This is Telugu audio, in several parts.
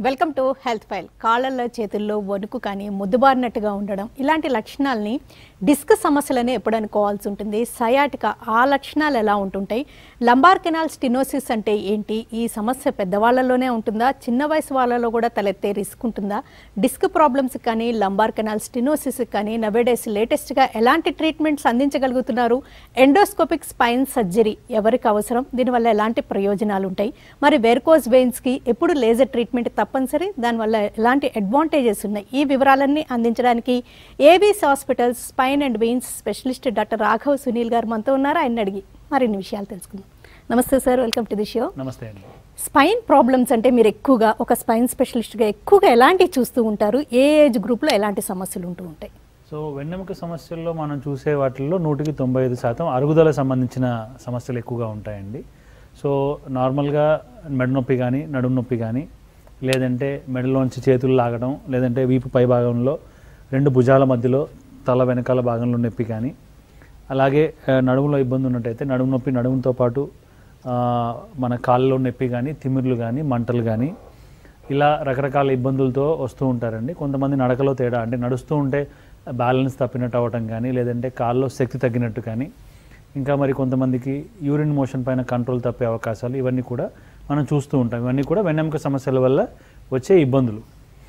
వెల్కమ్ టు హెల్త్ ఫైల్ కాళ్ళల్లో చేతుల్లో వణుకు కానీ ముద్దుబారినట్టుగా ఉండడం ఇలాంటి లక్షణాలని డిస్క్ సమస్యలని ఎప్పుడు అనుకోవాల్సి ఉంటుంది సయాటిక ఆ లక్షణాలు ఎలా ఉంటుంటాయి లంబార్ కెనాల్ స్టినోసిస్ అంటే ఏంటి ఈ సమస్య పెద్దవాళ్ళలోనే ఉంటుందా చిన్న వయసు వాళ్ళలో కూడా తలెత్తే రిస్క్ ఉంటుందా డిస్క్ ప్రాబ్లమ్స్ కానీ లంబార్ కెనాల్ స్టినోసిస్ కానీ నవేడేస్ లేటెస్ట్గా ఎలాంటి ట్రీట్మెంట్స్ అందించగలుగుతున్నారు ఎండోస్కోపిక్ స్పైన్ సర్జరీ ఎవరికి అవసరం దీనివల్ల ఎలాంటి ప్రయోజనాలు ఉంటాయి మరి వెర్కోజ్ వెయిన్స్కి ఎప్పుడు లేజర్ ట్రీట్మెంట్ తప్పనిసరి దానివల్ల ఎలాంటి అడ్వాంటేజెస్ ఉన్నాయి ఈ వివరాలన్నీ అందించడానికి ఏబీస్ hospitals spine and veins specialist doctor Raghav Sunil గారు మనతో ఉన్నారు ఆయన అడిగి మరిన్ని విషయాలు తెలుసుకుందాం నమస్తే sir welcome to the show నమస్తే అండి స్పైన్ ప్రాబ్లమ్స్ అంటే మీరు ఎక్కువగా ఒక స్పైన్ స్పెషలిస్ట్గా ఎక్కువగా ఎలాంటివి చూస్తూ ఉంటారు ఏ ఏజ్ గ్రూప్లో ఎలాంటి సమస్యలు ఉంటూ ఉంటాయి సో వెన్నెముక సమస్యల్లో మనం చూసే వాటిల్లో నూటికి తొంభై ఐదు శాతం అరుగుదల సంబంధించిన సమస్యలు ఎక్కువగా ఉంటాయండి సో నార్మల్గా మెడ నొప్పి కానీ నడుము నొప్పి కానీ లేదంటే మెడలోంచి చేతులు లాగడం లేదంటే వీపు పై భాగంలో రెండు భుజాల మధ్యలో తల వెనకాల భాగంలో నొప్పి కానీ అలాగే ఆ, నడుములో ఇబ్బంది ఉన్నట్టయితే నడుము నొప్పి నడుముతో పాటు ఆ, మన కాళ్ళలో నొప్పి కానీ తిమ్మిర్లు కానీ మంటలు కానీ ఇలా రకరకాల ఇబ్బందులతో వస్తూ ఉంటారండి కొంతమంది నడకలో తేడా అంటే నడుస్తూ ఉంటే బ్యాలెన్స్ తప్పినట్టు అవ్వటం కానీ లేదంటే కాల్లో శక్తి తగ్గినట్టు కానీ ఇంకా మరి కొంతమందికి యూరిన్ మోషన్ పైన కంట్రోల్ తప్పే అవకాశాలు ఇవన్నీ కూడా మనం చూస్తూ ఉంటాం ఇవన్నీ కూడా వెన్నెముక సమస్యల వల్ల వచ్చే ఇబ్బందులు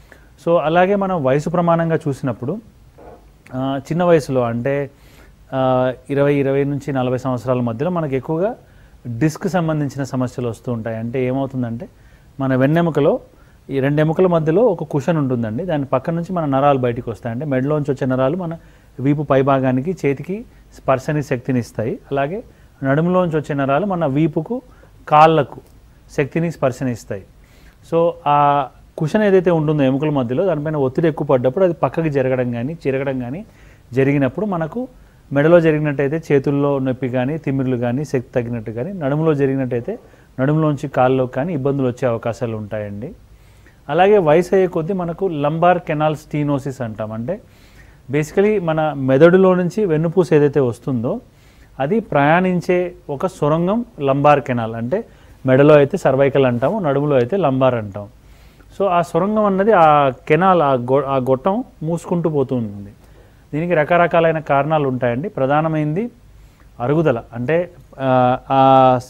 సో అలాగే మనం వయసు ప్రమాణంగా చూసినప్పుడు ఆ, చిన్న వయసులో అంటే ఆ, ఇరవై ఇరవై నుంచి నలభై సంవత్సరాల మధ్యలో మనకు ఎక్కువగా డిస్క్ సంబంధించిన సమస్యలు వస్తూ ఉంటాయి అంటే ఏమవుతుందంటే మన వెన్నెముకలో ఈ రెండు ఎముకల మధ్యలో ఒక కుషన్ ఉంటుందండి దాని పక్క నుంచి మన నరాలు బయటికి వస్తాయి అంటే మెడలోంచి వచ్చే నరాలు మన వీపు పైభాగానికి చేతికి స్పర్శని శక్తిని ఇస్తాయి అలాగే నడుములోంచి వచ్చే నరాలు మన వీపుకు కాళ్ళకు శక్తిని స్పర్శని ఇస్తాయి సో ఆ కుషన్ ఏదైతే ఉంటుందో ఎముకల మధ్యలో దానిపైన ఒత్తిడి ఎక్కువ పడ్డప్పుడు అది పక్కకి జరగడం కానీ చిరగడం కానీ జరిగినప్పుడు మనకు మెడలో జరిగినట్టయితే చేతుల్లో నొప్పి కానీ తిమ్మిర్లు కానీ శక్తి తగ్గినట్టు కానీ నడుములో జరిగినట్టయితే నడుములోంచి కాళ్ళలో కానీ ఇబ్బందులు వచ్చే అవకాశాలు ఉంటాయండి అలాగే వయసు అయ్యే కొద్దీ మనకు లంబార్ కెనాల్ స్టీనోసిస్ అంటాం అంటే బేసికలీ మన మెదడులో నుంచి వెన్నుపూస ఏదైతే వస్తుందో అది ప్రయాణించే ఒక సొరంగం లంబార్ కెనాల్ అంటే మెడలో అయితే సర్వైకల్ అంటాము నడుములో అయితే లంబార్ అంటాం సో ఆ సొరంగం అన్నది ఆ కెనాల్ ఆ గొ ఆ గొట్టం మూసుకుంటూ పోతూ ఉంటుంది దీనికి రకరకాలైన కారణాలు ఉంటాయండి ప్రధానమైనది అరుగుదల అంటే ఆ, ఆ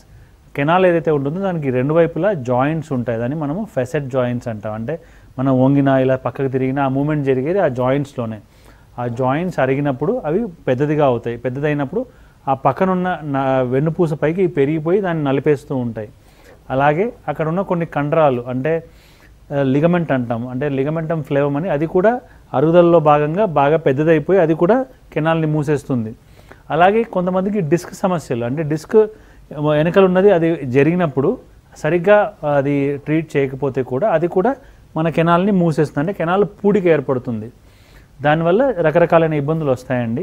కెనాల్ ఏదైతే ఉంటుందో దానికి రెండు వైపులా జాయింట్స్ ఉంటాయి దాన్ని మనము ఫెసెట్ జాయింట్స్ అంటాం అంటే మనం వంగినా ఇలా పక్కకు తిరిగినా ఆ మూమెంట్ జరిగేది ఆ జాయింట్స్లోనే ఆ జాయింట్స్ అరిగినప్పుడు అవి పెద్దదిగా అవుతాయి పెద్దదైనప్పుడు ఆ పక్కనున్న నా వెన్నుపూస పైకి పెరిగిపోయి దాన్ని నలిపేస్తూ ఉంటాయి అలాగే అక్కడ ఉన్న కొన్ని కండరాలు అంటే లిగమెంట్ అంటాం అంటే లిగమెంటం ఫ్లేవం అని అది కూడా అరుగుదలలో భాగంగా బాగా పెద్దదైపోయి అది కూడా కెనాల్ని మూసేస్తుంది అలాగే కొంతమందికి డిస్క్ సమస్యలు అంటే డిస్క్ వెనకలు ఉన్నది అది జరిగినప్పుడు సరిగ్గా అది ట్రీట్ చేయకపోతే కూడా అది కూడా మన కెనాల్ని మూసేస్తుంది అంటే కెనాల్ పూడిక ఏర్పడుతుంది దానివల్ల రకరకాలైన ఇబ్బందులు వస్తాయండి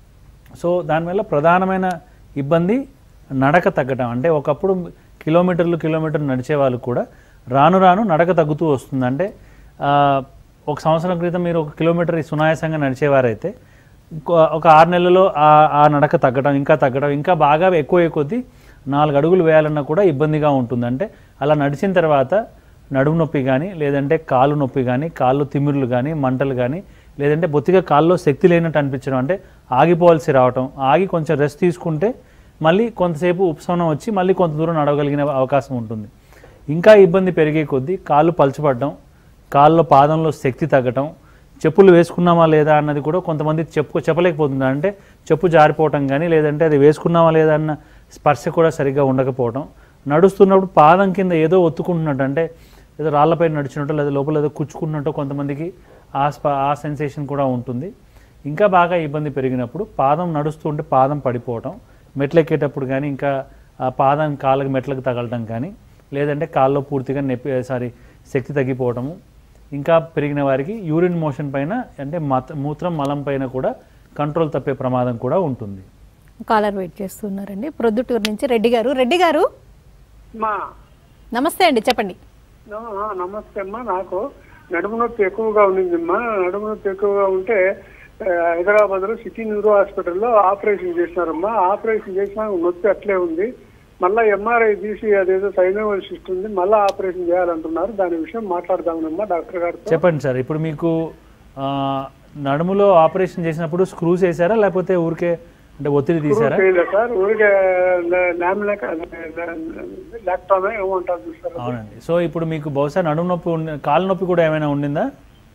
సో దానివల్ల ప్రధానమైన ఇబ్బంది నడక తగ్గటం అంటే ఒకప్పుడు కిలోమీటర్లు కిలోమీటర్లు నడిచే వాళ్ళు కూడా రాను రాను నడక తగ్గుతూ వస్తుంది అంటే ఆ, ఒక సంవత్సరం క్రితం మీరు ఒక కిలోమీటర్ సునాయాసంగా నడిచేవారైతే ఇంకో- ఒక ఆరు నెలల్లో ఆ ఆ నడక తగ్గడం ఇంకా తగ్గడం ఇంకా బాగా ఎక్కువ కొద్దీ నాలుగు అడుగులు వేయాలన్నా కూడా ఇబ్బందిగా ఉంటుంది అంటే అలా నడిచిన తర్వాత నడుము నొప్పి కానీ లేదంటే కాలు నొప్పి కానీ కాళ్ళు తిమ్మిర్లు కానీ మంటలు కానీ లేదంటే బొత్తిగా కాల్లో శక్తి లేనట్టు అనిపించడం అంటే ఆగిపోవాల్సి రావటం ఆగి కొంచెం రెస్ట్ తీసుకుంటే మళ్ళీ కొంతసేపు ఉపశమనం వచ్చి మళ్ళీ కొంత దూరం నడవగలిగిన అవకాశం ఉంటుంది ఇంకా ఇబ్బంది పెరిగే కొద్దీ కాళ్ళు పలచబడడం కాళ్ళలో పాదంలో శక్తి తగ్గటం చెప్పులు వేసుకున్నామా లేదా అన్నది కూడా కొంతమంది చెప్పు చెప్పలేకపోతున్నారు అంటే చెప్పు జారిపోవటం కానీ లేదంటే అది వేసుకున్నామా లేదా అన్న స్పర్శ కూడా సరిగ్గా ఉండకపోవడం నడుస్తున్నప్పుడు పాదం కింద ఏదో ఒత్తుకుంటున్నట్టు అంటే ఏదో రాళ్ళపై నడిచినట్టు లేదా లోపల ఏదో కుచ్చుకున్నట్టు కొంతమందికి ఆ స్ప ఆ సెన్సేషన్ కూడా ఉంటుంది ఇంకా బాగా ఇబ్బంది పెరిగినప్పుడు పాదం నడుస్తూ ఉంటే పాదం పడిపోవటం మెట్లెక్కేటప్పుడు కానీ ఇంకా ఆ పాదం కాళ్ళకి మెట్లకు తగలటం కానీ లేదంటే కాల్లో పూర్తిగా నొప్పి సారీ శక్తి తగ్గిపోవటము ఇంకా పెరిగిన వారికి యూరిన్ మోషన్ పైన అంటే మత మూత్రం మలం పైన కూడా కంట్రోల్ తప్పే ప్రమాదం కూడా ఉంటుంది కాలర్ వెయిట్ చేస్తున్నారండి ప్రొద్దుటూరు నుంచి రెడ్డి గారు రెడ్డి గారు మా నమస్తే అండి చెప్పండి ఆ, నమస్తే అమ్మా నాకు నడుము నొప్పి ఎక్కువగా ఉండిందమ్మా నడుము నొప్పి ఎక్కువగా ఉంటే హైదరాబాద్ లో సిటీ న్యూరో హాస్పిటల్లో ఆపరేషన్ చేసినారమ్మా ఆపరేషన్ చేసినా నొప్పి అట్లే ఉంది మళ్ళా ఎంఆర్ఐ తీసి అదేదో సైనోవల్ సిస్ట్ ఉంది మళ్ళీ ఆపరేషన్ చేయాలంటున్నారు దాని విషయం మాట్లాడదామనమ్మా డాక్టర్ గారితో చెప్పండి సార్ ఇప్పుడు మీకు ఆ, నడుములో ఆపరేషన్ చేసినప్పుడు స్క్రూస్ వేసారా లేకపోతే ఊరికే అంటే ఒత్తిడి తీసారా చేయలేదు సార్ ఊరికే లామినేక్ లాక్టోమే ఏమంటారు చూస్తారు అవునండి సో ఇప్పుడు మీకు బహుశా నడుము నొప్పి ఉండి కాలు నొప్పి కూడా ఏమైనా ఉండిందా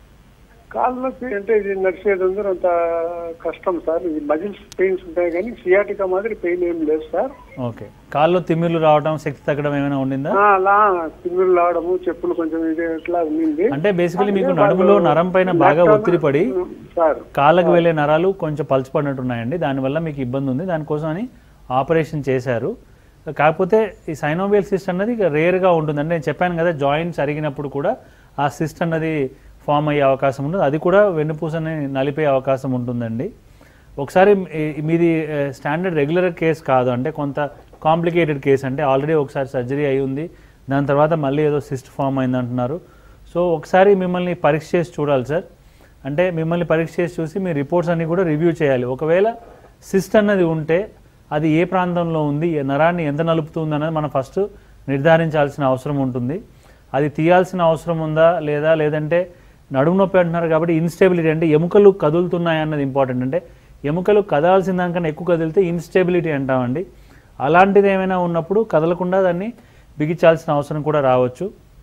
కాళ్ళు నొప్పి అంటే ఇది నడిచేది అందరూ అంత కష్టం సార్ ఇది మజిల్స్ పెయిన్స్ ఉంటాయి కానీ సియాటికా మాదిరి పెయిన్ ఏం లేదు సార్ ఓకే కాల్లో తిమ్మిర్లు రావడం శక్తి తగ్గడం ఏమైనా ఉండిందా ఆ, అలా తిమ్మిళ్ళు రావడము చెప్పులు కొంచెం ఇది ఇట్లా ఉంది అంటే బేసికలీ మీకు నడుములో నరం పైన బాగా ఒత్తిడి పడి సార్ కాళ్ళకు వెళ్ళే నరాలు కొంచెం పలుచపడినట్టున్నాయండి దానివల్ల మీకు ఇబ్బంది ఉంది దానికోసం అని ఆపరేషన్ చేశారు కాకపోతే ఈ సైనోవియల్ సిస్ట్ అన్నది రేర్గా ఉంటుంది అంటే నేను చెప్పాను కదా జాయింట్స్ అరిగినప్పుడు కూడా ఆ సిస్ట్ అన్నది ఫామ్ అయ్యే అవకాశం ఉంటుంది అది కూడా వెన్నుపూసని నలిపే అవకాశం ఉంటుందండి ఒకసారి మీ- మీది స్టాండర్డ్ రెగ్యులర్ కేసు కాదు అంటే కొంత కాంప్లికేటెడ్ కేసు అంటే ఆల్రెడీ ఒకసారి సర్జరీ అయి ఉంది దాని తర్వాత మళ్ళీ ఏదో సిస్ట్ ఫామ్ అయింది అంటున్నారు సో ఒకసారి మిమ్మల్ని పరీక్ష చేసి చూడాలి సార్ అంటే మిమ్మల్ని పరీక్ష చేసి చూసి మీ రిపోర్ట్స్ అన్ని కూడా రివ్యూ చేయాలి ఒకవేళ సిస్ట్ అన్నది ఉంటే అది ఏ ప్రాంతంలో ఉంది ఏ నరాన్ని ఎంత నలుపుతుంది అన్నది మనం ఫస్ట్ నిర్ధారించాల్సిన అవసరం ఉంటుంది అది తీయాల్సిన అవసరం ఉందా లేదా లేదంటే నడుము నొప్పి అంటున్నారు కాబట్టి ఇన్స్టెబిలిటీ అంటే ఎముకలు కదులుతున్నాయి అన్నది ఇంపార్టెంట్ అంటే ఎముకలు కదలాల్సిన దానికన్నా ఎక్కువ కదిలితే ఇన్స్టెబిలిటీ అంటామండి అలాంటిది ఏమైనా ఉన్నప్పుడు కదలకుండా దాన్ని బిగించాల్సిన అవసరం కూడా రావచ్చు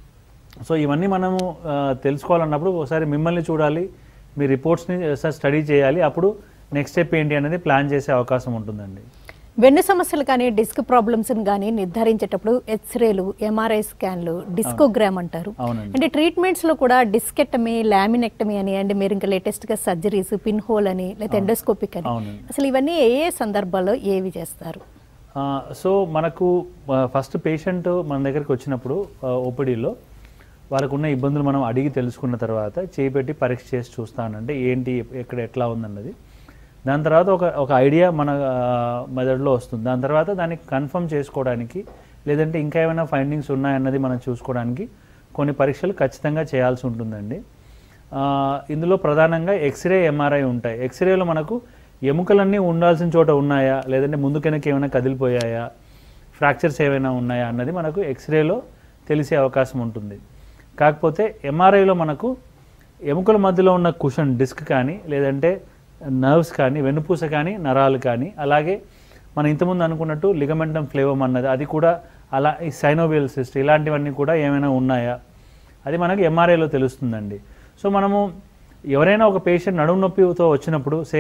సో ఇవన్నీ మనము ఆ, తెలుసుకోవాలన్నప్పుడు ఒకసారి మిమ్మల్ని చూడాలి మీ రిపోర్ట్స్ని ఒకసారి స్టడీ చేయాలి అప్పుడు నెక్స్ట్ స్టెప్ ఏంటి అనేది ప్లాన్ చేసే అవకాశం ఉంటుందండి వెన్ను సమస్యలు కానీ డిస్క్ ప్రాబ్లమ్స్ కానీ నిర్ధారించేటప్పుడు ఎక్స్రేలు ఎంఆర్ఐ స్కాన్లు డిస్కోగ్రామ్ అంటారు అవునండి అంటే ట్రీట్మెంట్స్ లో కూడా డిస్కెక్టమీ లామినెక్టమీ అని అంటే మీరు ఇంకా లేటెస్ట్ గా సర్జరీస్ పిన్ హోల్ అని లేదా ఎండోస్కోపిక్ అని అవునండి అసలు ఇవన్నీ ఏ ఏ సందర్భాల్లో ఏవి చేస్తారు ఆ, సో మనకు ఫస్ట్ పేషెంట్ మన దగ్గరికి వచ్చినప్పుడు ఓపీడీలో వాళ్ళకున్న ఇబ్బందులు మనం అడిగి తెలుసుకున్న తర్వాత చేపెట్టి పరీక్ష చేసి చూస్తానంటే ఏంటి ఎక్కడ ఎట్లా ఉందన్నది దాని తర్వాత ఒక ఒక ఐడియా మన ఆ, మెదడులో వస్తుంది దాని తర్వాత దాన్ని కన్ఫర్మ్ చేసుకోవడానికి లేదంటే ఇంకా ఏమైనా ఫైండింగ్స్ ఉన్నాయన్నది మనం చూసుకోవడానికి కొన్ని పరీక్షలు ఖచ్చితంగా చేయాల్సి ఉంటుందండి ఆ, ఇందులో ప్రధానంగా ఎక్స్రే ఎంఆర్ఐ ఉంటాయి ఎక్స్రేలో మనకు ఎముకలన్నీ ఉండాల్సిన చోట ఉన్నాయా లేదంటే ముందు వెనక ఏమైనా కదిలిపోయాయా ఫ్రాక్చర్స్ ఏమైనా ఉన్నాయా అన్నది మనకు ఎక్స్రేలో తెలిసే అవకాశం ఉంటుంది కాకపోతే ఎంఆర్ఐలో మనకు ఎముకల మధ్యలో ఉన్న కుషన్ డిస్క్ కానీ లేదంటే నర్వ్స్ కానీ వెన్నుపూస కానీ నరాలు కానీ అలాగే మనం ఇంతకుముందు అనుకున్నట్టు లిగమెంటం ఫ్లేవమ్ అన్నది అది కూడా అలా ఈ సైనోవియల్ సిస్ట్ ఇలాంటివన్నీ కూడా ఏమైనా ఉన్నాయా అది మనకు ఎంఆర్ఐలో తెలుస్తుందండి సో మనము ఎవరైనా ఒక పేషెంట్ నడుము నొప్పితో వచ్చినప్పుడు సే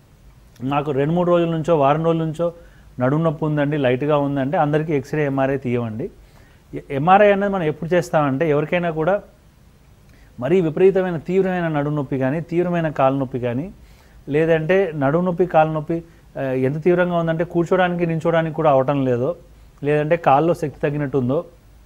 నాకు రెండు మూడు రోజుల నుంచో వారం రోజుల నుంచో నడుము నొప్పి ఉందండి లైట్గా ఉందంటే అందరికీ ఎక్స్రే ఎంఆర్ఐ తీయమండి ఎంఆర్ఐ అనేది మనం ఎప్పుడు చేస్తామంటే ఎవరికైనా కూడా మరీ విపరీతమైన తీవ్రమైన నడుము నొప్పి కానీ తీవ్రమైన కాలు నొప్పి కానీ లేదంటే నడుము నొప్పి కాలు నొప్పి ఆ, ఎంత తీవ్రంగా ఉందంటే కూర్చోడానికి నించోడానికి కూడా అవటం లేదో లేదంటే కాల్లో శక్తి తగ్గినట్టు ఉందో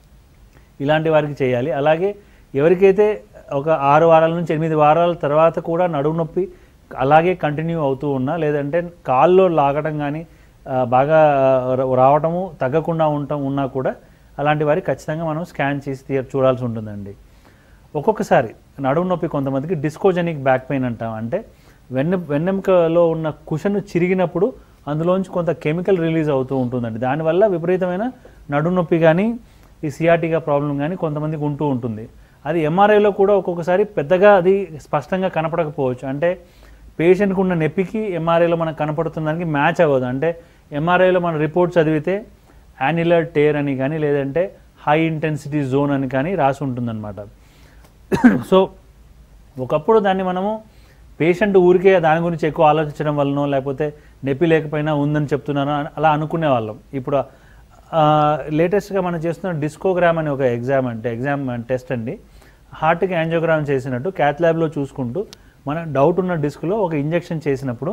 ఇలాంటి వారికి చేయాలి అలాగే ఎవరికైతే ఒక ఆరు వారాల నుంచి ఎనిమిది వారాల తర్వాత కూడా నడుము నొప్పి అలాగే కంటిన్యూ అవుతూ ఉన్నా లేదంటే కాల్లో లాగడం కానీ ఆ, బాగా రా- రావటము తగ్గకుండా ఉండటం ఉన్నా కూడా అలాంటి వారికి ఖచ్చితంగా మనం స్కాన్ చేసి తీయ చూడాల్సి ఉంటుందండి ఒక్కొక్కసారి నడుము నొప్పి కొంతమందికి డిస్కోజెనిక్ బ్యాక్ పెయిన్ అంటాం అంటే వెన్నె వెన్నెముకలో ఉన్న కుషన్ చిరిగినప్పుడు అందులోంచి కొంత కెమికల్ రిలీజ్ అవుతూ ఉంటుందండి దానివల్ల విపరీతమైన నడుము నొప్పి కానీ ఈ సియాటిగా ప్రాబ్లం కానీ కొంతమందికి ఉంటూ ఉంటుంది అది ఎంఆర్ఐలో కూడా ఒక్కొక్కసారి పెద్దగా అది స్పష్టంగా కనపడకపోవచ్చు అంటే పేషెంట్కి ఉన్న నొప్పికి ఎంఆర్ఐలో మనకు కనపడుతున్న దానికి మ్యాచ్ అవ్వదు అంటే ఎంఆర్ఐలో మన రిపోర్ట్ చదివితే యాన్యులర్ టేర్ అని కానీ లేదంటే హై ఇంటెన్సిటీ జోన్ అని కానీ రాసి ఉంటుందన్నమాట సో ఒకప్పుడు దాన్ని మనము పేషెంట్ ఊరికే దాని గురించి ఎక్కువ ఆలోచించడం వలనో లేకపోతే నొప్పి లేకపోయినా ఉందని చెప్తున్నాను అని అలా అనుకునే వాళ్ళం ఇప్పుడు లేటెస్ట్గా మనం చేస్తున్న డిస్కోగ్రామ్ అని ఒక ఎగ్జామ్ అంటే ఎగ్జామ్ టెస్ట్ అండి హార్ట్కి యాంజియోగ్రామ్ చేసినట్టు క్యాత్ ల్యాబ్లో చూసుకుంటూ మన డౌట్ ఉన్న డిస్క్లో ఒక ఇంజెక్షన్ చేసినప్పుడు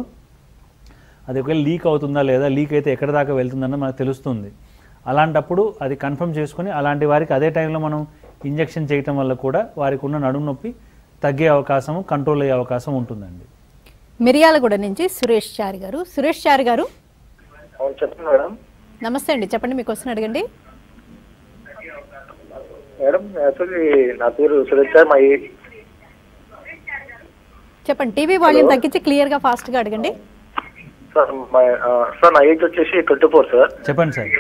అది ఒకవేళ లీక్ అవుతుందా లేదా లీక్ అయితే ఎక్కడ దాకా వెళ్తుందన్నది మనకు తెలుస్తుంది అలాంటప్పుడు అది కన్ఫర్మ్ చేసుకుని అలాంటి వారికి అదే టైంలో మనం ఇంజెక్షన్ చేయటం వల్ల కూడా వారికి ఉన్న నడుము నొప్పి తగ్గే అవకాశం కంట్రోల్ అయ్యే అవకాశం ఉంటుందండి మిర్యాలగూడ నుంచి సురేష్ చారి గారు సురేష్ చారి గారు అవును చెప్పండి మేడం నమస్తే అండి చెప్పండి మీకు క్వశ్చన్ అడగండి మేడం యాక్చువల్లీ నా పేరు సురేష్ సార్ మా ఏ- చెప్పండి టీవీ వాల్యూమ్ తగ్గించి క్లియర్గా ఫాస్ట్గా అడగండి సార్ మా- ఆ, సార్ నా ఏజ్ వచ్చేసి ట్వంటీ ఫోర్ సార్ చెప్పండి సార్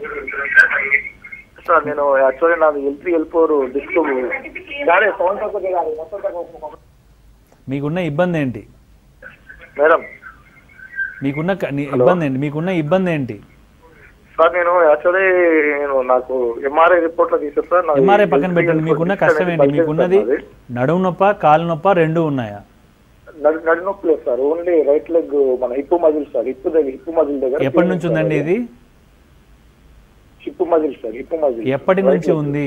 సార్ నేను యాక్చువల్లీ నాది ఎల్పీ ఎల్పోర్ డిస్క్ గాడే సౌండ్ తక్కువ చేయాలి, మొత్తం తక్కువ. మీకున్న ఇబ్బంది ఏంటి మేడం మీకున్న క- నీ- ఇబ్బంది ఏంటి మీకున్న ఇబ్బంది ఏంటి సార్ నేను యాక్చువల్లీ నేను నాకు ఎంఆర్ఐ రిపోర్ట్ లో తీసాను సార్ నాది ఎంఆర్ఐ పక్కన LP పెట్టండి L4 మీకున్న disc కష్టం అనేది ఏంటి పనిచేస్తుంది మీకున్నది నాది. నడుము నొప్ప కాలు నొప్ప రెండు ఉన్నాయా నడు నడు నొప్పి లేదు సార్ ఓన్లీ రైట్ లెగ్ మన హిప్పు మజిల్ సార్ హిప్పు దగ్గర హిప్పు మజిల్ దగ్గర ఎప్పటి నుంచి ఉందండి ఇది hip muscle sir hip muscle ఎప్పటి నుంచి ఉంది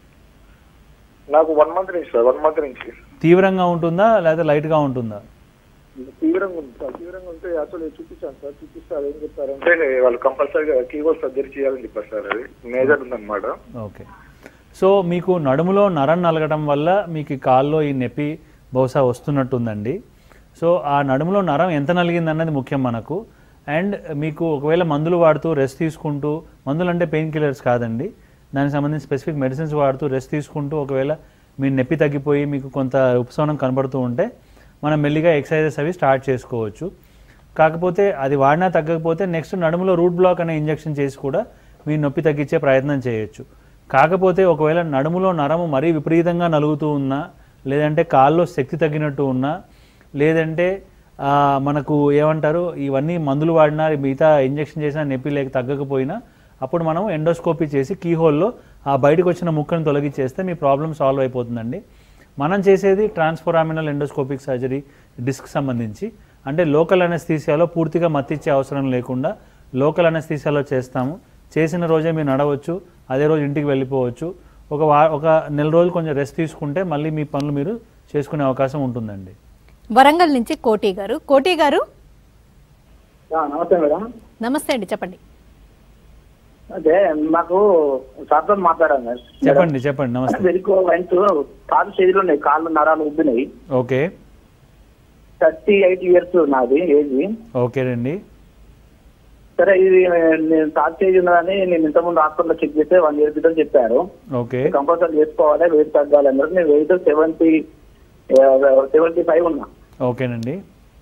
నాకు వన్ మంత్ నుంచి సార్ వన్ మంత్ నుంచి తీవ్రంగా ఉంటుందా లేదా లైట్గా ఉంటుందా తీవ్రంగా ఉంది సార్ తీవ్రంగా ఉంటే యాక్చువల్లీ చూపించాను సార్ చూపిస్తారు ఏం చెప్తారంటే వాళ్ళు కంపల్సరీగా కీబోర్డ్ సర్జరీ చేయాలని చెప్పారు సార్ అది మేజర్ ఉందన్నమాట ఓకే సో మీకు నడుములో నరం నలగడం వల్ల మీకు ఈ కాల్లో ఈ నొప్పి బహుశా వస్తున్నట్టుందండి సో ఆ నడుములో నరం ఎంత నలిగింది అన్నది ముఖ్యం మనకు అండ్ మీకు ఒకవేళ మందులు వాడుతూ రెస్ట్ తీసుకుంటూ మందులు అంటే పెయిన్ కిల్లర్స్ కాదండి దానికి సంబంధించి స్పెసిఫిక్ మెడిసిన్స్ వాడుతూ రెస్ట్ తీసుకుంటూ ఒకవేళ మీ నొప్పి తగ్గిపోయి మీకు కొంత ఉపశమనం కనబడుతూ ఉంటే మనం మెల్లిగా ఎక్సర్సైజెస్ అవి స్టార్ట్ చేసుకోవచ్చు కాకపోతే అది వాడినా తగ్గకపోతే నెక్స్ట్ నడుములో రూట్ బ్లాక్ అనే ఇంజెక్షన్ చేసి కూడా మీ నొప్పి తగ్గించే ప్రయత్నం చేయొచ్చు కాకపోతే ఒకవేళ నడుములో నరము మరీ విపరీతంగా నలుగుతూ ఉన్నా లేదంటే కాల్లో శక్తి తగ్గినట్టు ఉన్నా లేదంటే ఆ, మనకు ఏమంటారు ఇవన్నీ మందులు వాడినా మిగతా ఇంజెక్షన్ చేసినా నొప్పి లేక తగ్గకపోయినా అప్పుడు మనం ఎండోస్కోపీ చేసి కీహోల్లో ఆ బయటకు వచ్చిన ముక్కను తొలగించేస్తే మీ ప్రాబ్లం సాల్వ్ అయిపోతుందండి మనం చేసేది ట్రాన్స్ఫోరామినల్ ఎండోస్కోపిక్ సర్జరీ డిస్క్ సంబంధించి అంటే లోకల్ అనస్థీసియాలో పూర్తిగా మత్తిచ్చే అవసరం లేకుండా లోకల్ అనస్థీసియాలో చేస్తాము చేసిన రోజే మీరు నడవచ్చు అదే రోజు ఇంటికి వెళ్ళిపోవచ్చు ఒక వా ఒక నెల రోజులు కొంచెం రెస్ట్ తీసుకుంటే మళ్ళీ మీ పనులు మీరు చేసుకునే అవకాశం ఉంటుందండి వరంగల్ నుంచి కోటి గారు కోటి గారు నమస్తే మేడం నమస్తే అండి చెప్పండి అదే మాకు సార్తో మాట్లాడాను మేడం. చెప్పండి చెప్పండి నమస్తే వెనుక వైన్స్ కాలు చేతులు ఉన్నాయి కాళ్ళు నరాలు ఉబ్బినాయి ఓకే థర్టీ ఎయిట్ ఇయర్స్ నాది ఏజ్ ఓకేనండి సరే ఇది నేను థర్డ్ స్టేజ్ ఉన్నదని నేను ఇంతకుముందు హాస్పిటల్లో చెక్ చేస్తే వన్ ఇయర్ క్రితం చెప్పారు ఓకే కంపల్సరీ చేసుకోవాలి వెయిట్ తగ్గాలి అన్నారు నేను వెయిట్ సెవెంటీ సెవెంటీ ఫైవ్ ఉన్నా ఓకేనండి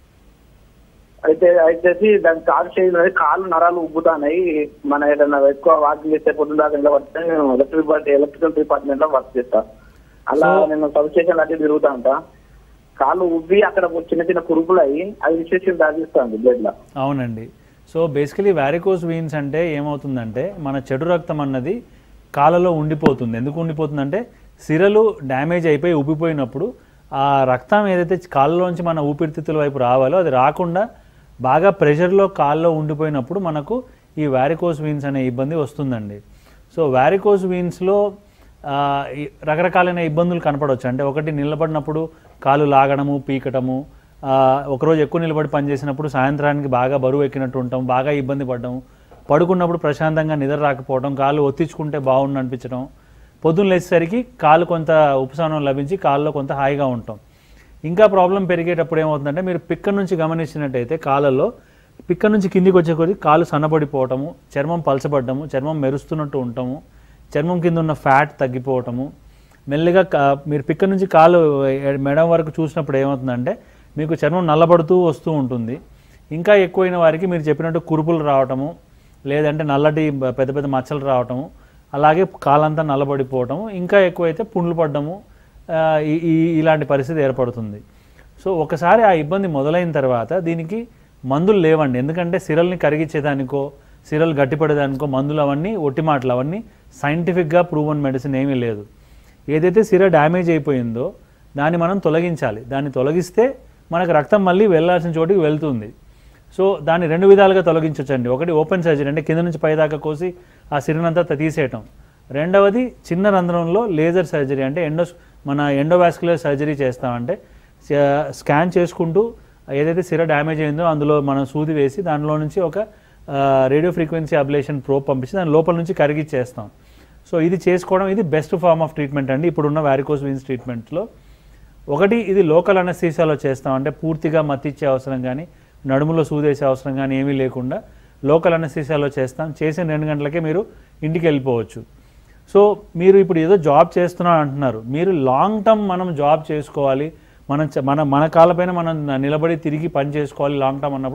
అయితే అయితే దాని కాలు స్టేజ్ ఉన్నది కాళ్ళు నరాలు ఉబ్బుతాయి మన ఏదైనా ఎక్కువ వాకింగ్ చేస్తే పొద్దున దాకా ఇలా పడితే నేను ఎలక్ట్రిక్ ఎలక్ట్రికల్ డిపార్ట్మెంట్ లో వర్క్ చేస్తా అలా So- నేను సబ్ స్టేషన్ అటు తిరుగుతా ఉంటా కాళ్ళు ఉబ్బి అక్కడ చిన్న చిన్న కురుపులు అయ్యి అది విశేషం దాగిస్తాను బ్లడ్ లో అవునండి సో బేసికలీ వ్యారికోస్ వీన్స్ అంటే ఏమవుతుందంటే మన చెడు రక్తం అన్నది కాలలో ఉండిపోతుంది ఎందుకు ఉండిపోతుందంటే సిరలు డ్యామేజ్ అయిపోయి ఉబ్బిపోయినప్పుడు ఆ రక్తం ఏదైతే కాళ్ళలోంచి మన ఊపిరితిత్తుల వైపు రావాలో అది రాకుండా బాగా ప్రెషర్లో కాల్లో ఉండిపోయినప్పుడు మనకు ఈ వ్యారికోస్ వీన్స్ అనే ఇబ్బంది వస్తుందండి సో వ్యారికోస్ వీన్స్లో ఆ, ఈ రకరకాలైన ఇబ్బందులు కనపడవచ్చు అంటే ఒకటి నిలబడినప్పుడు కాలు లాగడము పీకటము ఆ, ఒకరోజు ఎక్కువ నిలబడి పనిచేసినప్పుడు సాయంత్రానికి బాగా బరువు ఎక్కినట్టు ఉంటాం బాగా ఇబ్బంది పడడం పడుకున్నప్పుడు ప్రశాంతంగా నిద్ర రాకపోవడం కాళ్ళు ఒత్తించుకుంటే బాగుండు అనిపించడం పొద్దున్న లేచేసరికి కాలు కొంత ఉపశమనం లభించి కాళ్ళలో కొంత హాయిగా ఉంటాం ఇంకా ప్రాబ్లం పెరిగేటప్పుడు ఏమవుతుందంటే మీరు పిక్క నుంచి గమనించినట్టయితే కాళ్ళల్లో పిక్క నుంచి కిందికి వచ్చే కొద్దీ కాలు సన్నబడిపోవటము చర్మం పలచబడ్డము చర్మం మెరుస్తున్నట్టు ఉండటము చర్మం కింద ఉన్న ఫ్యాట్ తగ్గిపోవటము మెల్లిగా కా- మీరు పిక్క నుంచి కాలు ఎ- మెడ వరకు చూసినప్పుడు ఏమవుతుందంటే మీకు చర్మం నల్లబడుతూ వస్తూ ఉంటుంది ఇంకా ఎక్కువైన వారికి మీరు చెప్పినట్టు కురుపులు రావటము లేదంటే నల్లటి బ- పెద్ద పెద్ద మచ్చలు రావటము అలాగే కాలంతా నల్లబడిపోవటము ఇంకా ఎక్కువైతే పుండ్లు పడ్డము ఆ, ఈ ఈ- ఇలాంటి పరిస్థితి ఏర్పడుతుంది సో ఒకసారి ఆ ఇబ్బంది మొదలైన తర్వాత దీనికి మందులు లేవండి ఎందుకంటే సిరల్ని కరిగించేదానికో సిరలు గట్టిపడేదానికో మందులు అవన్నీ ఒట్టి మాటలు అవన్నీ సైంటిఫిక్గా ప్రూవన్ మెడిసిన్ ఏమీ లేదు ఏదైతే సిర డ్యామేజ్ అయిపోయిందో దాన్ని మనం తొలగించాలి దాన్ని తొలగిస్తే మనకు రక్తం మళ్ళీ వెళ్ళాల్సిన చోటికి వెళ్తుంది సో దాన్ని రెండు విధాలుగా తొలగించవచ్చండి ఒకటి ఓపెన్ సర్జరీ అంటే కింద నుంచి పైదాకా కోసి ఆ సిరినంతా తీసేయటం రెండవది చిన్న రంధ్రంలో లేజర్ సర్జరీ అంటే ఎండో మన ఎండోవాస్కులర్ సర్జరీ చేస్తామంటే స- స్కాన్ చేసుకుంటూ ఏదైతే సిర డ్యామేజ్ అయిందో అందులో మనం సూది వేసి దానిలో నుంచి ఒక రేడియో ఫ్రీక్వెన్సీ అబ్లేషన్ ప్రోబ్ పంపించి దాని లోపల నుంచి కరిగిచ్చేస్తాం సో ఇది చేసుకోవడం ఇది బెస్ట్ ఫార్మ్ ఆఫ్ ట్రీట్మెంట్ అండి ఇప్పుడున్న వ్యారికోస్ వీన్స్ ట్రీట్మెంట్లో ఒకటి ఇది లోకల్ అనస్థీసియాలో చేస్తాం అంటే పూర్తిగా మత్తిచ్చే అవసరం కానీ నడుములో సూదేసే అవసరం కానీ ఏమీ లేకుండా లోకల్ అనస్థీసియాలో చేస్తాం చేసిన రెండు గంటలకే మీరు ఇంటికి వెళ్ళిపోవచ్చు సో మీరు ఇప్పుడు ఏదో జాబ్ చేస్తున్నాను అంటున్నారు మీరు లాంగ్ టర్మ్ మనం జాబ్ చేసుకోవాలి మనం చ- మన మన కాళ్ళపైన మనం నిలబడి తిరిగి పని చేసుకోవాలి లాంగ్ టర్మ్ అన్నప్పుడు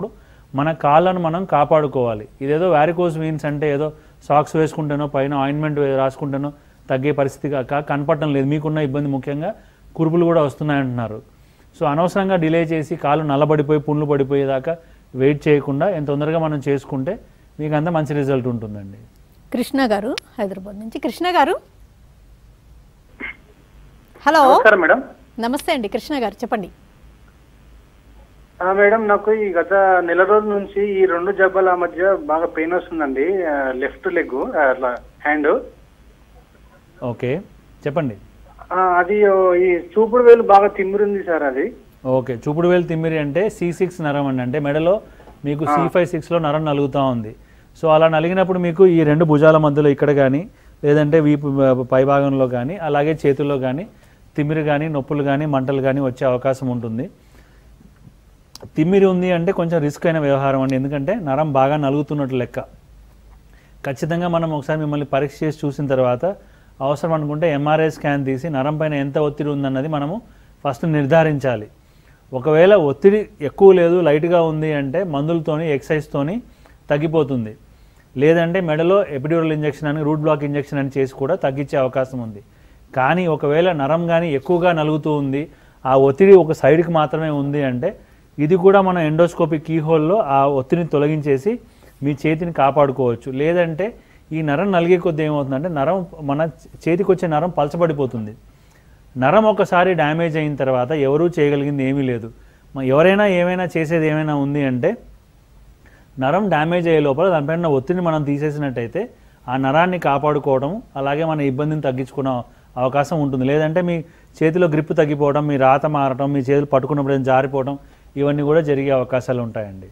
మన కాళ్ళను మనం కాపాడుకోవాలి ఇదేదో వ్యారికోస్ వీన్స్ అంటే ఏదో సాక్స్ వేసుకుంటానో పైన ఆయింట్మెంట్ రాసుకుంటానో తగ్గే పరిస్థితి కాక కనపడటం లేదు మీకున్న ఇబ్బంది ముఖ్యంగా కురుపులు కూడా వస్తున్నాయంటున్నారు సో అనవసరంగా డిలే చేసి కాళ్ళు నల్లబడిపోయి పుండ్లు పడిపోయేదాకా వెయిట్ చేయకుండా ఎంత తొందరగా మనం చేసుకుంటే మీకు అంత మంచి రిజల్ట్ ఉంటుందండి కృష్ణ గారు హైదరాబాద్ నుంచి కృష్ణ గారు హలో నమస్కారం మేడం నమస్తే అండి కృష్ణ గారు చెప్పండి ఆ, మేడం నాకు ఈ గత నెల రోజుల నుంచి ఈ రెండు జబ్బల మధ్య బాగా పెయిన్ వస్తుందండి లెఫ్ట్ లెగ్ అట్లా హ్యాండ్ ఓకే చెప్పండి అది ఓ, ఈ చూపుడు వేలు బాగా తిమ్మిరింది సార్ అది ఓకే చూపుడు వేలు తిమ్మిరి అంటే సి సిక్స్ నరం అండి అంటే మెడలో మీకు సి ఫైవ్ సిక్స్లో నరం నలుగుతూ ఉంది సో అలా నలిగినప్పుడు మీకు ఈ రెండు భుజాల మధ్యలో ఇక్కడ కానీ లేదంటే వీపు పై భాగంలో కానీ అలాగే చేతుల్లో కానీ తిమ్మిరి కానీ నొప్పులు కానీ మంటలు కానీ వచ్చే అవకాశం ఉంటుంది తిమ్మిరి ఉంది అంటే కొంచెం రిస్క్ అయిన వ్యవహారం అండి ఎందుకంటే నరం బాగా నలుగుతున్నట్టు లెక్క ఖచ్చితంగా మనం ఒకసారి మిమ్మల్ని పరీక్ష చేసి చూసిన తర్వాత అవసరం అనుకుంటే ఎంఆర్ఐ స్కాన్ తీసి నరం పైన ఎంత ఒత్తిడి ఉందన్నది మనము ఫస్ట్ నిర్ధారించాలి ఒకవేళ ఒత్తిడి ఎక్కువ లేదు లైట్గా ఉంది అంటే మందులతోని ఎక్సైజ్తోని తగ్గిపోతుంది లేదంటే మెడలో ఎపిడ్యూరల్ ఇంజెక్షన్ అని రూట్ బ్లాక్ ఇంజెక్షన్ అని చేసి కూడా తగ్గించే అవకాశం ఉంది కానీ ఒకవేళ నరం కానీ ఎక్కువగా నలుగుతూ ఉంది ఆ ఒత్తిడి ఒక సైడ్కి మాత్రమే ఉంది అంటే ఇది కూడా మనం ఎండోస్కోపిక్ కీహోల్లో ఆ ఒత్తిడిని తొలగించేసి మీ చేతిని కాపాడుకోవచ్చు లేదంటే ఈ నరం నలిగే కొద్ది ఏమవుతుందంటే నరం మన చేతికి వచ్చే నరం పలచబడిపోతుంది నరం ఒకసారి డ్యామేజ్ అయిన తర్వాత ఎవరూ చేయగలిగింది ఏమీ లేదు మ- ఎవరైనా ఏమైనా చేసేది ఏమైనా ఉంది అంటే నరం డ్యామేజ్ అయ్యే లోపల దానిపైన ఉన్న ఒత్తిడిని మనం తీసేసినట్టయితే ఆ నరాన్ని కాపాడుకోవడం అలాగే మన ఇబ్బందిని తగ్గించుకునే అవకాశం ఉంటుంది లేదంటే మీ చేతిలో గ్రిప్ తగ్గిపోవడం మీ రాత మారటం మీ చేతులు పట్టుకున్నప్పుడు ఏదైనా జారిపోవడం ఇవన్నీ కూడా జరిగే అవకాశాలు ఉంటాయండి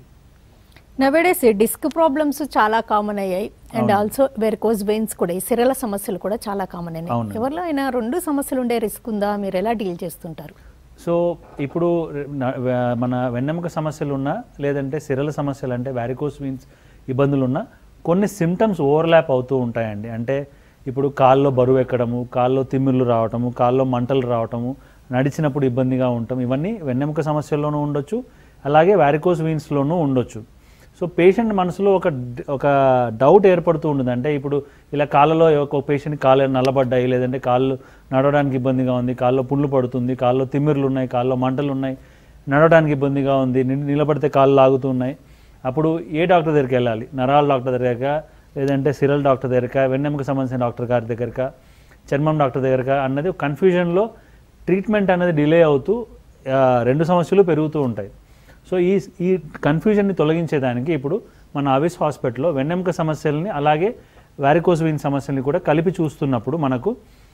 నవేడేస్ డిస్క్ ప్రాబ్లమ్స్ చాలా కామన్ అయ్యాయి అండ్ ఆల్సో వెరికోజ్ వెయిన్స్ కూడా ఈ సిరల సమస్యలు కూడా చాలా కామన్ అయినాయి అవును. ఎవరిలో అయినా రెండు సమస్యలు ఉండే రిస్క్ ఉందా మీరు ఎలా డీల్ చేస్తుంటారు సో ఇప్పుడు న- వే- మన వెన్నెముక సమస్యలు ఉన్నా లేదంటే సిరల సమస్యలు అంటే వ్యారికోస్ వీన్స్ ఇబ్బందులు ఉన్నా కొన్ని సిమ్టమ్స్ ఓవర్లాప్ అవుతూ ఉంటాయండి అంటే ఇప్పుడు కాల్లో బరువు ఎక్కడము కాల్లో తిమ్మిర్లు రావటము కాల్లో మంటలు రావటము నడిచినప్పుడు ఇబ్బందిగా ఉండటం ఇవన్నీ వెన్నెముక సమస్యల్లోనూ ఉండొచ్చు అలాగే వ్యారికోస్ వీన్స్లోనూ ఉండొచ్చు సో పేషెంట్ మనసులో ఒక డ్- ఒక డౌట్ ఏర్పడుతూ ఉంటుంది అంటే ఇప్పుడు ఇలా కాళ్ళలో ఒక పేషెంట్ కాళ్ళు నల్లబడ్డాయి లేదంటే కాళ్ళు నడవడానికి ఇబ్బందిగా ఉంది కాళ్ళలో పుండ్లు పడుతుంది కాళ్ళలో తిమ్మిర్లు ఉన్నాయి కాళ్ళలో మంటలు ఉన్నాయి నడవడానికి ఇబ్బందిగా ఉంది ని- నిలబడితే కాళ్ళు లాగుతూ ఉన్నాయి అప్పుడు ఏ డాక్టర్ దగ్గరికి వెళ్ళాలి నరాల డాక్టర్ దగ్గరకా లేదంటే సిరల్ డాక్టర్ దగ్గరకా వెన్నెముక సంబంధించిన డాక్టర్ గారి దగ్గరకా చర్మం డాక్టర్ దగ్గరకా అన్నది కన్ఫ్యూజన్లో ట్రీట్మెంట్ అనేది డిలే అవుతూ ఆ, రెండు సమస్యలు పెరుగుతూ ఉంటాయి సో ఈ ఈ కన్ఫ్యూజన్ని తొలగించేదానికి ఇప్పుడు మన ఆవిస్ హాస్పిటల్లో వెన్నెముక సమస్యల్ని అలాగే వ్యారికోస్ వీన్ సమస్యల్ని కూడా కలిపి చూస్తున్నప్పుడు మనకు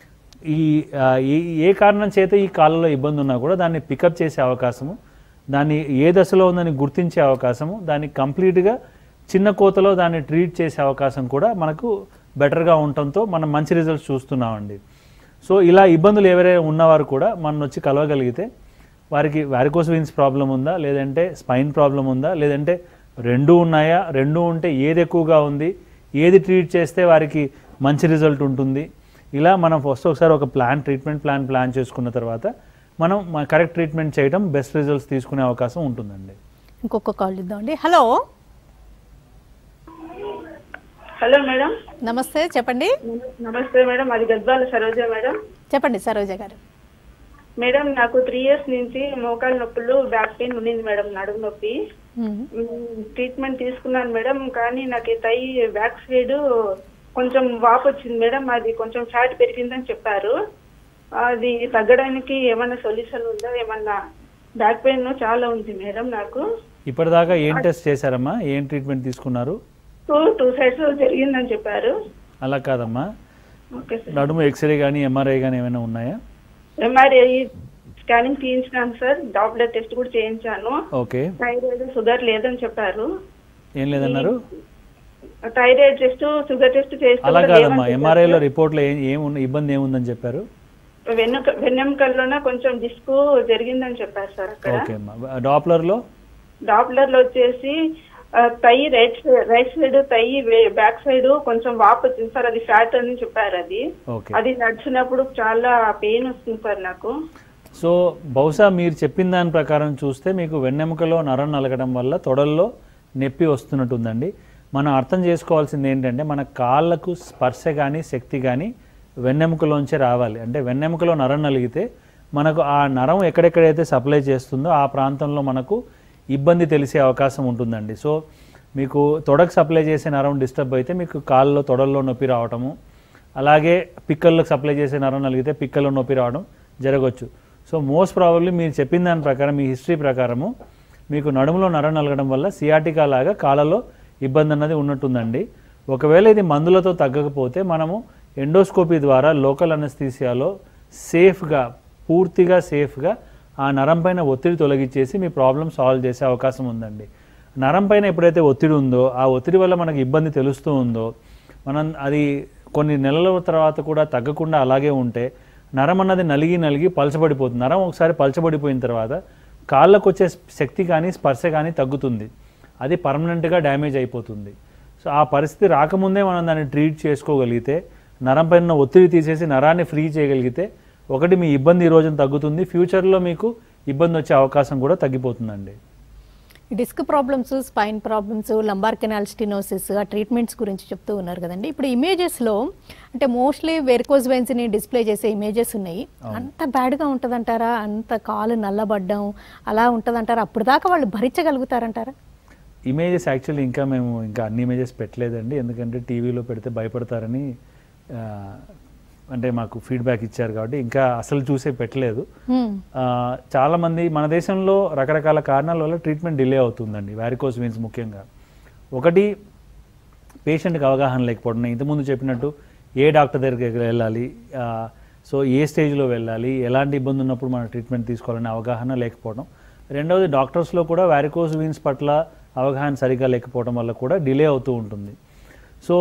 ఈ ఆ, ఈ- ఏ కారణం చేత ఈ కాళ్ళలో ఇబ్బంది ఉన్నా కూడా దాన్ని పికప్ చేసే అవకాశము దాన్ని ఏ దశలో ఉందని గుర్తించే అవకాశము దాన్ని కంప్లీట్గా చిన్న కోతలో దాన్ని ట్రీట్ చేసే అవకాశం కూడా మనకు బెటర్గా ఉండటంతో మనం మంచి రిజల్ట్స్ చూస్తున్నామండి సో ఇలా ఇబ్బందులు ఎవరైనా ఉన్నవారు కూడా మనం వచ్చి కలవగలిగితే వారికి వ్యారికోస్ వీన్స్ ప్రాబ్లం ఉందా లేదంటే స్పైన్ ప్రాబ్లం ఉందా లేదంటే రెండు ఉన్నాయా రెండు ఉంటే ఏది ఎక్కువగా ఉంది ఏది ట్రీట్ చేస్తే వారికి మంచి రిజల్ట్ ఉంటుంది ఇలా మనం ఫస్ట్ ఒకసారి ఒక ప్లాన్ ట్రీట్మెంట్ ప్లాన్ ప్లాన్ చేసుకున్న తర్వాత మనం కరెక్ట్ ట్రీట్మెంట్ చేయడం బెస్ట్ రిజల్ట్స్ తీసుకునే అవకాశం ఉంటుందండి ఇంకొక కాల్ ఇద్దామండి హలో హలో మేడం నమస్తే చెప్పండి నమస్తే మేడం అది గద్వాల సరోజ మేడం చెప్పండి సరోజ గారు మేడం నాకు త్రీ ఇయర్స్ నుంచి మోకాలు నొప్పులు బ్యాక్ పెయిన్ ఉండింది మేడం నడుము నొప్పి మ్మ్. మ్, ట్రీట్మెంట్ తీసుకున్నాను మేడం కానీ నాకు ఈ తై బ్యాక్ సైడ్ కొంచెం వాపు వచ్చింది మేడం అది కొంచెం ఫ్యాట్ పెరిగిందని చెప్పారు అది తగ్గడానికి ఏమన్నా సొల్యూషన్ ఉందా ఏమన్నా బ్యాక్ పెయిన్ చాలా ఉంది మేడం నాకు ఇప్పటిదాకా ఏం టెస్ట్ చేశారమ్మా ఏం ట్రీట్మెంట్ తీసుకున్నారు టూ టూ సైడ్స్ జరిగిందని చెప్పారు అలా కాదమ్మా ఓకే సార్ నడుము ఎక్స్రే కానీ ఎంఆర్ఐ కానీ ఏమైనా ఉన్నాయా ఎంఆర్ఐ స్కానింగ్ తీయించినాను సార్ డాప్లర్ టెస్ట్ కూడా చేయించాను ఓకే థైరాయిడ్ షుగర్ లేదని చెప్పారు ఏం లేదన్నారు థైరాయిడ్ టెస్ట్ షుగర్ టెస్ట్ చేస్తే అలా కూడా కాదమ్మా లేవని ఎంఆర్ఐలో రిపోర్ట్లో ఏం ఏం ఉన్న- ఇబ్బంది ఏముందని చెప్పారు చెప్పారు. వెన్నుక వెన్నెముకల్లోనే కొంచెం డిస్క్ జరిగిందని చెప్పారు సార్ అక్కడ ఓకే అమ్మా డాప్లర్లో డాప్లర్ లో వచ్చేసి ఆ, thigh right side right side thigh back side కొంచెం వాపు వచ్చింది సార్ అది ఫ్యాట్ అని చెప్పారు అది ఓకే అది నడిచినప్పుడు చాలా పెయిన్ వస్తుంది సార్ నాకు సో బహుశా మీరు చెప్పిన దాని ప్రకారం చూస్తే మీకు వెన్నెముకలో నరం నలగడం వల్ల తొడల్లో నొప్పి వస్తున్నట్టు ఉందండి మనం అర్థం చేసుకోవాల్సింది ఏంటంటే మన కాళ్ళకు స్పర్శ కానీ శక్తి కానీ వెన్నెముకలోంచే రావాలి అంటే వెన్నెముకలో నరం నలిగితే మనకు ఆ నరం ఎక్కడెక్కడైతే సప్లై చేస్తుందో ఆ ప్రాంతంలో మనకు ఇబ్బంది తెలిసే అవకాశం ఉంటుందండి సో మీకు తొడకు సప్లై చేసే నరం డిస్టర్బ్ అయితే మీకు కాళ్ళలో తొడల్లో నొప్పి రావటము అలాగే పిక్కల్లో సప్లై చేసే నరం నలిగితే పిక్కల్లో నొప్పి రావడం జరగవచ్చు సో మోస్ట్ ప్రాబబ్లీ మీరు చెప్పిన దాని ప్రకారం మీ హిస్టరీ ప్రకారము మీకు నడుములో నరం నలగడం వల్ల సియాటికా లాగా కాళ్ళలో ఇబ్బంది అన్నది ఉన్నట్టుందండి ఒకవేళ ఇది మందులతో తగ్గకపోతే మనము ఎండోస్కోపీ ద్వారా లోకల్ అనస్థీసియాలో సేఫ్గా పూర్తిగా సేఫ్గా ఆ నరం పైన ఒత్తిడి తొలగించేసి మీ ప్రాబ్లం సాల్వ్ చేసే అవకాశం ఉందండి నరం పైన ఎప్పుడైతే ఒత్తిడి ఉందో ఆ ఒత్తిడి వల్ల మనకు ఇబ్బంది తెలుస్తూ ఉందో మనం అది కొన్ని నెలల తర్వాత కూడా తగ్గకుండా అలాగే ఉంటే నరం అన్నది నలిగి నలిగి పలచబడిపోతుంది నరం ఒకసారి పలచబడిపోయిన తర్వాత కాళ్ళకు వచ్చే శక్తి కానీ స్పర్శ కానీ తగ్గుతుంది అది పర్మనెంట్గా డ్యామేజ్ అయిపోతుంది సో ఆ పరిస్థితి రాకముందే మనం దాన్ని ట్రీట్ చేసుకోగలిగితే నరం పైన ఉన్న ఒత్తిడి తీసేసి నరాన్ని ఫ్రీ చేయగలిగితే ఒకటి మీ ఇబ్బంది ఈ రోజున తగ్గుతుంది ఫ్యూచర్లో మీకు ఇబ్బంది వచ్చే అవకాశం కూడా తగ్గిపోతుందండి disc problems spine problems lumbar canal stenosis ఆ ట్రీట్మెంట్స్ గురించి చెప్తూ ఉన్నారు కదండి ఇప్పుడు ఇమేజెస్లో అంటే మోస్ట్లీ వెరికోజ్ వెయిన్స్ని డిస్ప్లే చేసే ఇమేజెస్ ఉన్నాయి అంత బ్యాడ్గా ఉంటుందంటారా అంత కాలు నల్లబడ్డం అలా ఉంటుందంటారా అప్పుడు దాకా వాళ్ళు భరించగలుగుతారంటారా ఇమేజెస్ యాక్చువల్లీ ఇంకా మేము ఇంకా అన్ని ఇమేజెస్ పెట్టలేదండి ఎందుకంటే టీవీలో పెడితే భయపడతారని ఆ, అంటే మాకు ఫీడ్బ్యాక్ ఇచ్చారు కాబట్టి ఇంకా అసలు చూసే పెట్టలేదు హ్మ్. ఆ, చాలామంది మన దేశంలో రకరకాల కారణాల వల్ల ట్రీట్మెంట్ డిలే అవుతుందండి వ్యారికోస్ వెయిన్స్ ముఖ్యంగా ఒకటి పేషెంట్కి అవగాహన లేకపోవడం నేను ఇంతకుముందు చెప్పినట్టు ఏ డాక్టర్ దగ్గరికి వెళ్ళాలి ఆ, సో ఏ స్టేజ్లో వెళ్ళాలి ఎలాంటి ఇబ్బంది ఉన్నప్పుడు మనం ట్రీట్మెంట్ తీసుకోవాలనే అవగాహన లేకపోవడం రెండవది డాక్టర్స్లో కూడా వ్యారికోస్ వీన్స్ పట్ల అవగాహన సరిగా లేకపోవడం వల్ల కూడా డిలే అవుతూ ఉంటుంది సో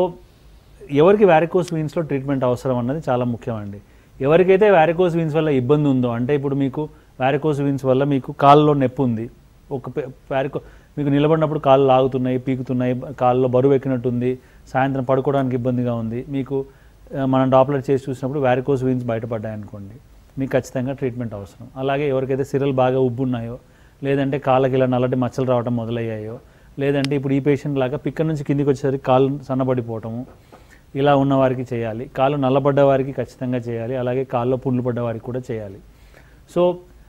ఎవరికి వ్యారికోస్ వీన్స్లో ట్రీట్మెంట్ అవసరం అన్నది చాలా ముఖ్యమండి ఎవరికైతే వ్యారికోస్ వీన్స్ వల్ల ఇబ్బంది ఉందో అంటే ఇప్పుడు మీకు వ్యారికోస్ వీన్స్ వల్ల మీకు కాళ్ళలో నొప్పి ఉంది ఒక వ్యారికో మీకు నిలబడినప్పుడు కాళ్ళు లాగుతున్నాయి పీకుతున్నాయి కాళ్ళలో బరువు ఎక్కినట్టుంది సాయంత్రం పడుకోవడానికి ఇబ్బందిగా ఉంది మీకు ఆ, మనం డాప్లర్ చేసి చూసినప్పుడు వ్యారికోస్ వీన్స్ బయటపడ్డాయి అనుకోండి మీకు ఖచ్చితంగా ట్రీట్మెంట్ అవసరం అలాగే ఎవరికైతే సిరలు బాగా ఉబ్బున్నాయో లేదంటే కాళ్ళకి ఇలా నల్లటి మచ్చలు రావడం మొదలయ్యాయో లేదంటే ఇప్పుడు ఈ పేషెంట్ లాగా పిక్క నుంచి కిందికి వచ్చేసరికి కాళ్ళు సన్నబడిపోవటము ఇలా ఉన్న వారికి చేయాలి కాళ్ళు నల్లబడ్డ వారికి ఖచ్చితంగా చేయాలి అలాగే కాళ్ళలో పుండ్లు పడ్డ వారికి కూడా చేయాలి సో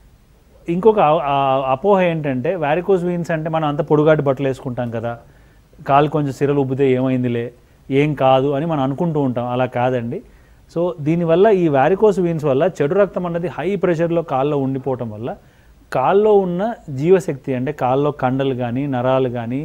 ఇంకొక అ- ఆ- అపోహ ఏంటంటే వ్యారికోస్ వీన్స్ అంటే మనం అంత పొడుగాటి బట్టలు వేసుకుంటాం కదా కాలు కొంచెం సిరలు ఉబ్బితే ఏమైందిలే ఏం కాదు అని మనం అనుకుంటూ ఉంటాం అలా కాదండి సో దీనివల్ల ఈ వ్యారికోస్ వీన్స్ వల్ల చెడు రక్తం అన్నది హై ప్రెషర్లో కాల్లో ఉండిపోవటం వల్ల కాల్లో ఉన్న జీవశక్తి అంటే కాల్లో కండలు కానీ నరాలు కానీ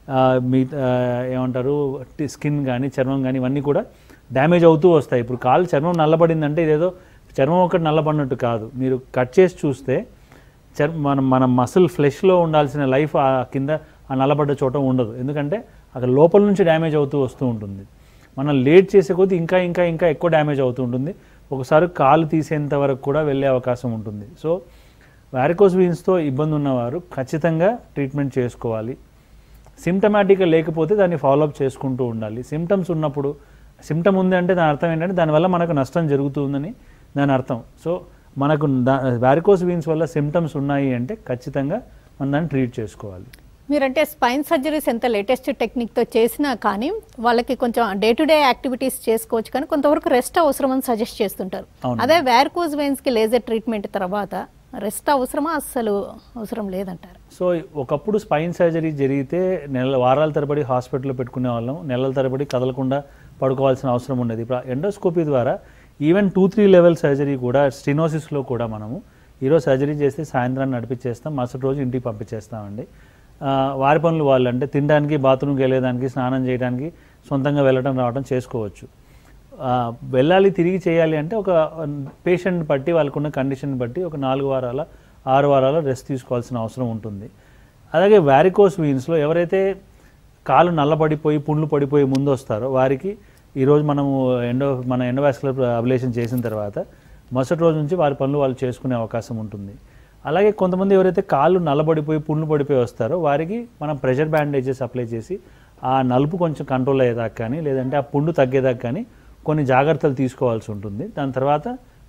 మీ ఆ, ఏమంటారు టి- స్కిన్ కానీ చర్మం కానీ ఇవన్నీ కూడా డ్యామేజ్ అవుతూ వస్తాయి ఇప్పుడు కాలు చర్మం నల్లబడిందంటే ఇదేదో చర్మం ఒకటి నల్లబడినట్టు కాదు మీరు కట్ చేసి చూస్తే చర్మ మన మన మసిల్ ఫ్లెష్లో ఉండాల్సిన లైఫ్ ఆ కింద ఆ నల్లబడ్డ చోట ఉండదు ఎందుకంటే అక్కడ లోపల నుంచి డ్యామేజ్ అవుతూ వస్తూ ఉంటుంది మనం లేట్ చేసే కొద్దీ ఇంకా ఇంకా ఇంకా ఎక్కువ డ్యామేజ్ అవుతూ ఉంటుంది ఒకసారి కాలు తీసేంత వరకు కూడా వెళ్ళే అవకాశం ఉంటుంది సో వ్యారికోస్ వీన్స్తో ఇబ్బంది ఉన్నవారు ఖచ్చితంగా ట్రీట్మెంట్ చేసుకోవాలి సిమ్టమాటిక్గా లేకపోతే దాన్ని ఫాలోఅప్ చేసుకుంటూ ఉండాలి సిమ్టమ్స్ ఉన్నప్పుడు సిమ్టమ్ ఉంది అంటే దాని అర్థం ఏంటంటే దానివల్ల మనకు నష్టం జరుగుతుందని దాని అర్థం సో మనకు వ్యారికోస్ వీన్స్ వల్ల సిమ్టమ్స్ ఉన్నాయి అంటే ఖచ్చితంగా మనం దాన్ని ట్రీట్ చేసుకోవాలి మీరంటే స్పైన్ సర్జరీస్ ఎంత లేటెస్ట్ టెక్నిక్తో చేసినా కానీ వాళ్ళకి కొంచెం డే టు డే యాక్టివిటీస్ చేసుకోవచ్చు కానీ కొంతవరకు రెస్ట్ అవసరం అని సజెస్ట్ చేస్తుంటారు అవును. అదే వ్యారికోజ్ వెయిన్స్కి లేజర్ ట్రీట్మెంట్ తర్వాత రెస్ట్ అవసరమా అస్సలు అవసరం లేదంటారు సో ఒకప్పుడు స్పైన్ సర్జరీ జరిగితే నెల వారాల తరబడి హాస్పిటల్లో పెట్టుకునే వాళ్ళం నెలల తరబడి కదలకుండా పడుకోవాల్సిన అవసరం ఉండేది ఇప్పుడు ఎండోస్కోపీ ద్వారా even two three level surgery కూడా స్టినోసిస్లో కూడా మనము ఈరోజు సర్జరీ చేస్తే సాయంత్రాన్ని నడిపించేస్తాం మరుసటి రోజు ఇంటికి పంపించేస్తామండి ఆ, వారి పనులు వాళ్ళు అంటే తినడానికి బాత్రూమ్కి వెళ్ళేదానికి స్నానం చేయడానికి సొంతంగా వెళ్ళడం రావడం చేసుకోవచ్చు ఆ, వెళ్ళాలి తిరిగి చేయాలి అంటే ఒక పేషెంట్ బట్టి వాళ్ళకున్న కండిషన్ బట్టి ఒక నాలుగు వారాల ఆరు వారాల రెస్ట్ తీసుకోవాల్సిన అవసరం ఉంటుంది అలాగే వ్యారికోస్ వీన్స్లో ఎవరైతే కాలు నల్లబడిపోయి పుండ్లు పడిపోయి ముందు వస్తారో వారికి ఈరోజు మనము ఎండో మన ఎండోవాస్కులర్ అబ్లేషన్ చేసిన తర్వాత మరుసటి రోజు నుంచి వారి పనులు వాళ్ళు చేసుకునే అవకాశం ఉంటుంది అలాగే కొంతమంది ఎవరైతే కాళ్ళు నల్లబడిపోయి పుండ్లు పడిపోయి వస్తారో వారికి మనం ప్రెషర్ బ్యాండేజెస్ అప్లై చేసి ఆ నలుపు కొంచెం కంట్రోల్ అయ్యేదాకా కానీ లేదంటే ఆ పుండు తగ్గేదాకా కానీ కొన్ని జాగ్రత్తలు తీసుకోవాల్సి ఉంటుంది దాని తర్వాత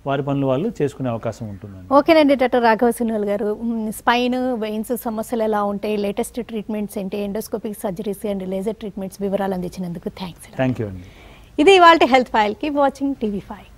వారి పనులు వాళ్ళు చేసుకునే అవకాశం ఉంటుందండి ఓకేనండి డాక్టర్ రాఘవ సునోల్ గారు మ్, స్పైన్ వెయిన్స్ సమస్యలు ఎలా ఉంటాయి లేటెస్ట్ ట్రీట్మెంట్స్ ఏంటి endoscopic surgeries and laser treatments వివరాలు అందించినందుకు థ్యాంక్స్ థ్యాంక్ యూ అండి ఇది ఇవాళ health file keep watching TV five